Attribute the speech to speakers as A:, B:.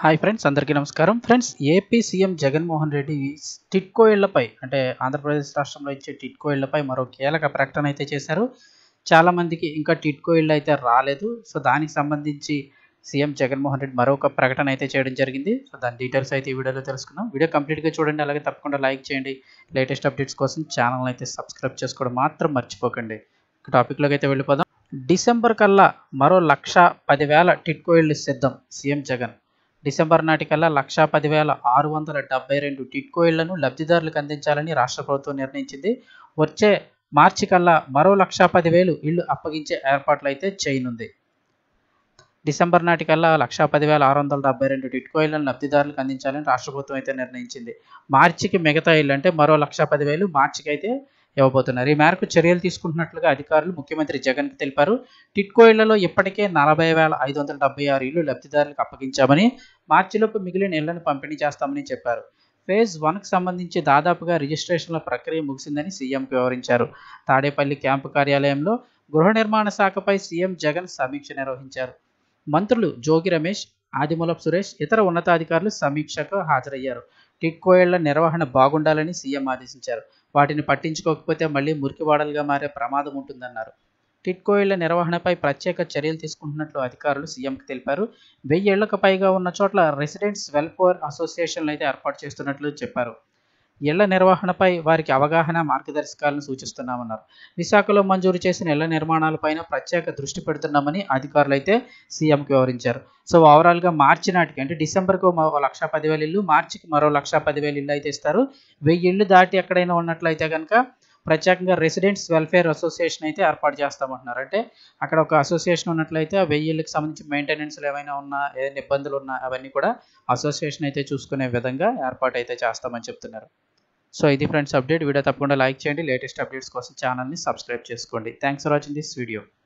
A: hi friends అందరికీ నమస్కారం friends AP CM Jaganmohan Reddy TIDCO ఇళ్లపై అంటే ఆంధ్రప్రదేశ్ రాష్ట్రంలో ఇచ్చే టిట్కో ఇళ్లపై మరో కీలక ప్రకటన అయితే చేశారు చాలామందికి ఇంకా టిట్కో ఇళ్ళు అయితే రాలేదు సో దానికి సంబంధించి సీఎం జగన్మోహన్ రెడ్డి మరొక ప్రకటన అయితే చేయడం జరిగింది సో దాని డీటెయిల్స్ అయితే ఈ వీడియోలో తెలుసుకుందాం వీడియో కంప్లీట్గా చూడండి అలాగే తప్పకుండా లైక్ చేయండి లేటెస్ట్ అప్డేట్స్ కోసం ఛానల్ అయితే సబ్స్క్రైబ్ చేసుకోవడం మాత్రం మర్చిపోకండి టాపిక్లోకి అయితే వెళ్ళిపోదాం డిసెంబర్ కల్లా మరో లక్ష పదివేల టిట్కో ఇళ్ళు సిద్ధం సీఎం జగన్ డిసెంబర్ నాటికల్లా లక్షా పదివేల ఆరు వందల డెబ్బై రెండు టిట్కో ఇళ్లను లబ్ధిదారులకు అందించాలని రాష్ట్ర ప్రభుత్వం నిర్ణయించింది వచ్చే మార్చి కల్లా మరో లక్షా పదివేలు ఇళ్లు అప్పగించే ఏర్పాట్లు అయితే చేయనుంది డిసెంబర్ నాటికల్లా లక్షా పదివేల ఆరు వందల డెబ్బై రెండు టిట్కో ఇళ్లను లబ్ధిదారులకు అందించాలని రాష్ట్ర ప్రభుత్వం అయితే నిర్ణయించింది మార్చికి మిగతా ఇల్లు అంటే మరో లక్షా పదివేలు మార్చికి అయితే ఇవ్వబోతున్నారు ఈ మేరకు చర్యలు తీసుకుంటున్నట్లుగా అధికారులు ముఖ్యమంత్రి జగన్కి తెలిపారు టిట్కో ఇళ్లలో ఇప్పటికే నలభై వేల ఐదు వందల డెబ్బై ఆరు ఇళ్లు లబ్ధిదారులకు అప్పగించామని మార్చిలోపు మిగిలిన ఇళ్లను పంపిణీ చేస్తామని చెప్పారు ఫేజ్ వన్కి సంబంధించి దాదాపుగా రిజిస్ట్రేషన్ల ప్రక్రియ ముగిసిందని సీఎంకు వివరించారు తాడేపల్లి క్యాంపు కార్యాలయంలో గృహ నిర్మాణ శాఖపై సీఎం జగన్ సమీక్ష నిర్వహించారు మంత్రులు జోగి రమేష్ ఆదిమూలపు సురేష్ ఇతర ఉన్నతాధికారులు సమీక్షకు హాజరయ్యారు టిట్కో ఇళ్ల నిర్వహణ బాగుండాలని సీఎం ఆదేశించారు వాటిని పట్టించుకోకపోతే మళ్ళీ మురికివాడలుగా మారే ప్రమాదం ఉంటుందన్నారు టిట్కో ఇళ్ల నిర్వహణపై ప్రత్యేక చర్యలు తీసుకుంటున్నట్లు అధికారులు సీఎంకి తెలిపారు వెయ్యి ఏళ్లకు పైగా ఉన్న చోట్ల రెసిడెంట్స్ వెల్ఫేర్ అసోసియేషన్లు అయితే ఏర్పాటు చేస్తున్నట్లు చెప్పారు ఇళ్ల నిర్వహణపై వారికి అవగాహన మార్గదర్శకాలను సూచిస్తున్నామన్నారు విశాఖలో మంజూరు చేసిన ఇళ్ల నిర్మాణాలపైన ప్రత్యేక దృష్టి పెడుతున్నామని అధికారులు అయితే సీఎంకి వివరించారు సో ఓవరాల్గా మార్చి నాటికి అంటే డిసెంబర్కు మరో లక్ష పదివేల ఇల్లు మార్చికి మరో లక్ష పదివేల ఇల్లు అయితే ఇస్తారు వెయ్యి ఇల్లు దాటి ఎక్కడైనా ఉన్నట్లయితే కనుక ప్రత్యేకంగా రెసిడెంట్స్ వెల్ఫేర్ అసోసియేషన్ అయితే ఏర్పాటు చేస్తామంటున్నారు అంటే అక్కడ ఒక అసోసియేషన్ ఉన్నట్లయితే ఆ వెయ్యి ఇళ్ళకి సంబంధించి మెయింటెనెన్స్లు ఏమైనా ఉన్నా ఏదైనా ఇబ్బందులు ఉన్నా అవన్నీ కూడా అసోసియేషన్ అయితే చూసుకునే విధంగా ఏర్పాటు అయితే చేస్తామని చెప్తున్నారు సో ఇది ఫ్రెండ్స్ అప్డేట్ వీడియో తప్పకుండా లైక్ చేయండి లేటెస్ట్ అప్డేట్స్ కోసం ఛానల్ని సబ్స్క్రైబ్ చేసుకోండి thanks for watching this video